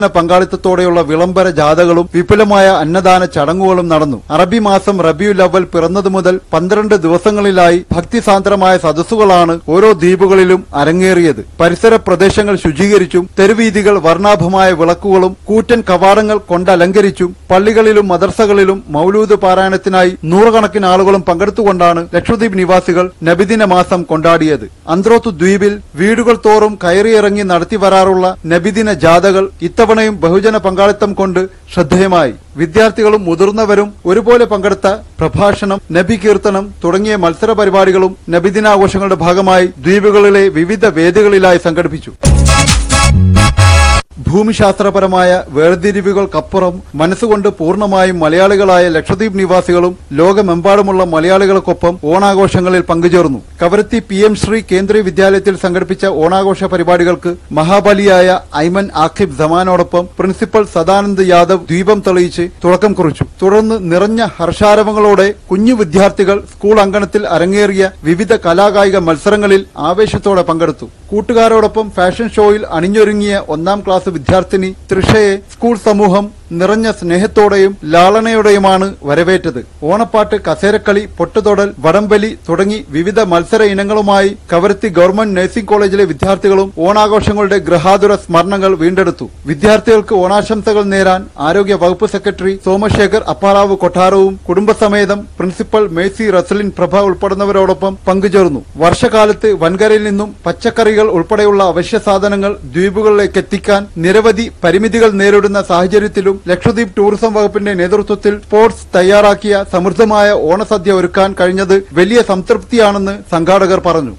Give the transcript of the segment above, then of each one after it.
പങ്കാളിത്തത്തോടെയുള്ള വിളംബര ജാഥകളും വിപുലമായ അന്നദാന ചടങ്ങുകളും നടന്നു അറബി മാസം റബിയു ലവൽ പിറന്നതു മുതൽ പന്ത്രണ്ട് ദിവസങ്ങളിലായി ഭക്തിസാന്ദ്രമായ സദസ്സുകളാണ് ഓരോ ദ്വീപുകളിലും അരങ്ങേറിയത് പരിസര പ്രദേശങ്ങൾ ശുചീകരിച്ചും തെരുവീതികൾ വർണ്ണാഭമായ വിളക്കുകളും കൂറ്റൻ കവാടങ്ങൾ കൊണ്ടലങ്കരിച്ചും പള്ളികളിലും മദർസകളിലും മൗലൂദ് പാരായണത്തിനായി നൂറുകണക്കിന് ആളുകളും പങ്കെടുത്തുകൊണ്ടാണ് ലക്ഷദ്വീപ് നിവാസികൾ നബിദിന മാസം കൊണ്ടാടിയത് അന്ത്രോത്ത് ദ്വീപിൽ വീടുകൾ തോറും കയറിയിറങ്ങി നടത്തി വരാറുള്ള നബിദിന ജാഥകൾ ഇത്തവണയും ബഹുജന പങ്കാളിത്തം കൊണ്ട് ശ്രദ്ധേയമായി വിദ്യാർത്ഥികളും മുതിർന്നവരും ഒരുപോലെ പങ്കെടുത്ത പ്രഭാഷണം നബി കീർത്തനം തുടങ്ങിയ മത്സര പരിപാടികളും നബിദിനാഘോഷങ്ങളുടെ ഭാഗമായി ദ്വീപുകളിലെ വിവിധ വേദികളിലായി സംഘടിപ്പിച്ചു ഭൂമിശാസ്ത്രപരമായ വേർതിരിവുകൾക്കപ്പുറം മനസ്സുകൊണ്ട് പൂർണ്ണമായും മലയാളികളായ ലക്ഷദ്വീപ് നിവാസികളും ലോകമെമ്പാടുമുള്ള മലയാളികൾക്കൊപ്പം ഓണാഘോഷങ്ങളിൽ പങ്കുചേർന്നു കവരത്തി പി എം ശ്രീ കേന്ദ്രീയ വിദ്യാലയത്തിൽ സംഘടിപ്പിച്ച ഓണാഘോഷ പരിപാടികൾക്ക് മഹാബലിയായ ഐമൻ ആഖിബ് സമാനോടൊപ്പം പ്രിൻസിപ്പൽ സദാനന്ദ് യാദവ് ദീപം തെളിയിച്ച് തുടക്കം കുറിച്ചു തുടർന്ന് നിറഞ്ഞ ഹർഷാരവങ്ങളോടെ കുഞ്ഞു വിദ്യാർത്ഥികൾ സ്കൂൾ അങ്കണത്തിൽ അരങ്ങേറിയ വിവിധ കലാകായിക മത്സരങ്ങളിൽ ആവേശത്തോടെ പങ്കെടുത്തു കൂട്ടുകാരോടൊപ്പം ഫാഷൻ ഷോയിൽ അണിഞ്ഞൊരുങ്ങിയ ഒന്നാം ക്ലാസ് വിദ്യാർത്ഥിനി തൃഷയെ സ്കൂൾ സമൂഹം നിറഞ്ഞ സ്നേഹത്തോടെയും ലാളനയോടെയുമാണ് വരവേറ്റത് ഓണപ്പാട്ട് കസേരക്കളി പൊട്ടുതൊടൽ വടംവലി തുടങ്ങി വിവിധ മത്സര ഇനങ്ങളുമായി കവരത്തി ഗവൺമെന്റ് നഴ്സിംഗ് കോളേജിലെ വിദ്യാർത്ഥികളും ഓണാഘോഷങ്ങളുടെ ഗൃഹാതുര സ്മരണകൾ വീണ്ടെടുത്തു വിദ്യാർത്ഥികൾക്ക് ഓണാശംസകൾ നേരാൻ ആരോഗ്യ വകുപ്പ് സെക്രട്ടറി സോമശേഖർ അപ്പാറാവ് കൊട്ടാരവും കുടുംബസമേതം പ്രിൻസിപ്പൽ മേഴ്സി റസലിൻ പ്രഭ ഉൾപ്പെടുന്നവരോടൊപ്പം പങ്കുചേർന്നു വർഷകാലത്ത് വൻകരയിൽ നിന്നും പച്ചക്കറികൾ ഉൾപ്പെടെയുള്ള അവശ്യ സാധനങ്ങൾ ദ്വീപുകളിലേക്ക് എത്തിക്കാൻ നിരവധി പരിമിതികൾ നേരിടുന്ന സാഹചര്യത്തിലും ലക്ഷദ്വീപ് ടൂറിസം വകുപ്പിന്റെ നേതൃത്വത്തിൽ സ്പോർട്സ് തയ്യാറാക്കിയ സമൃദ്ധമായ ഓണസദ്യ ഒരുക്കാൻ കഴിഞ്ഞത് വലിയ സംതൃപ്തിയാണെന്ന് സംഘാടകർ പറഞ്ഞു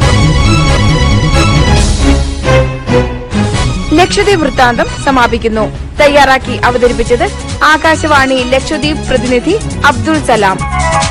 ലക്ഷദ്വീപ് വൃത്താന്തം സമാപിക്കുന്നു തയ്യാറാക്കി അവതരിപ്പിച്ചത് ആകാശവാണി ലക്ഷദ്വീപ് പ്രതിനിധി അബ്ദുൾ സലാം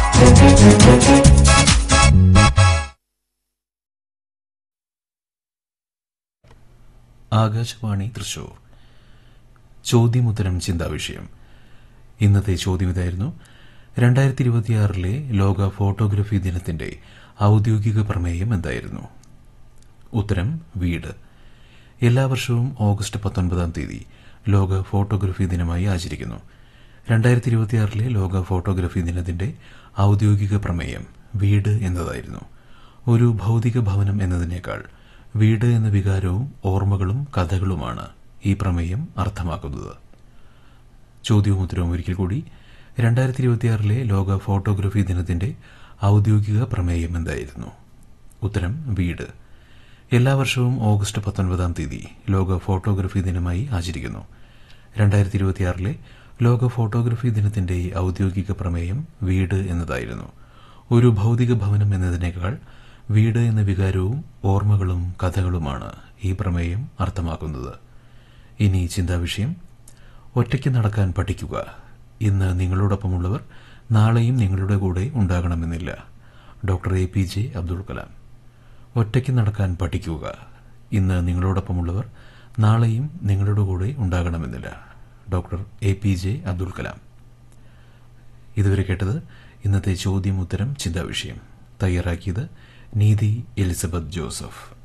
ആകാശവാണി തൃശൂർ ചോദ്യമുത്തരം ചിന്താവിഷയം ഇന്നത്തെ ചോദ്യം ഇതായിരുന്നു രണ്ടായിരത്തി ഇരുപത്തിയാറിലെ ലോക ഫോട്ടോഗ്രഫി ദിനത്തിന്റെ ഔദ്യോഗിക പ്രമേയം എന്തായിരുന്നു ഉത്തരം വീട് എല്ലാ വർഷവും ഓഗസ്റ്റ് പത്തൊൻപതാം തീയതി ലോക ഫോട്ടോഗ്രഫി ദിനമായി ആചരിക്കുന്നു രണ്ടായിരത്തി ഇരുപത്തിയാറിലെ ലോക ഫോട്ടോഗ്രഫി ദിനത്തിന്റെ ഔദ്യോഗിക പ്രമേയം വീട് എന്നതായിരുന്നു ഒരു ഭൗതിക ഭവനം എന്നതിനേക്കാൾ വീട് എന്ന വികാരവും ഓർമ്മകളും കഥകളുമാണ് ഈ പ്രമേയം അർത്ഥമാക്കുന്നത് ചോദ്യവും ഉത്തരവും ഒരിക്കൽ കൂടി രണ്ടായിരത്തി ഇരുപത്തിയാറിലെ ലോക ഫോട്ടോഗ്രഫി ദിനത്തിന്റെ ഔദ്യോഗിക പ്രമേയം എന്തായിരുന്നു ഉത്തരം വീട് എല്ലാ വർഷവും ഓഗസ്റ്റ് പത്തൊൻപതാം തീയതി ലോക ഫോട്ടോഗ്രഫി ദിനമായി ആചരിക്കുന്നു രണ്ടായിരത്തി ഇരുപത്തിയാറിലെ ലോക ഫോട്ടോഗ്രഫി ദിനത്തിന്റെ ഔദ്യോഗിക പ്രമേയം വീട് എന്നതായിരുന്നു ഒരു ഭൗതിക ഭവനം എന്നതിനേക്കാൾ വീട് എന്ന വികാരവും ഓർമ്മകളും കഥകളുമാണ് ഈ പ്രമേയം അർത്ഥമാക്കുന്നത് ഇനി ചിന്താവിഷയം ഒറ്റയ്ക്ക് നടക്കാൻ പഠിക്കുക ഇന്ന് നിങ്ങളോടൊപ്പമുള്ളവർ നാളെയും നിങ്ങളുടെ കൂടെ ഉണ്ടാകണമെന്നില്ല doctor A P J Abdul Kalam ഒറ്റയ്ക്ക് നടക്കാൻ പഠിക്കുക ഇന്ന് നിങ്ങളോടൊപ്പമുള്ളവർ നാളെയും നിങ്ങളുടെ കൂടെ ഉണ്ടാകണമെന്നില്ല doctor A P J Abdul Kalam ഇതുവരെ കേട്ടത് ഇന്നത്തെ ചോദ്യം ഉത്തരം ചിന്താവിഷയം തയ്യാറാക്കിയത് നീതി എലിസബത്ത് ജോസഫ്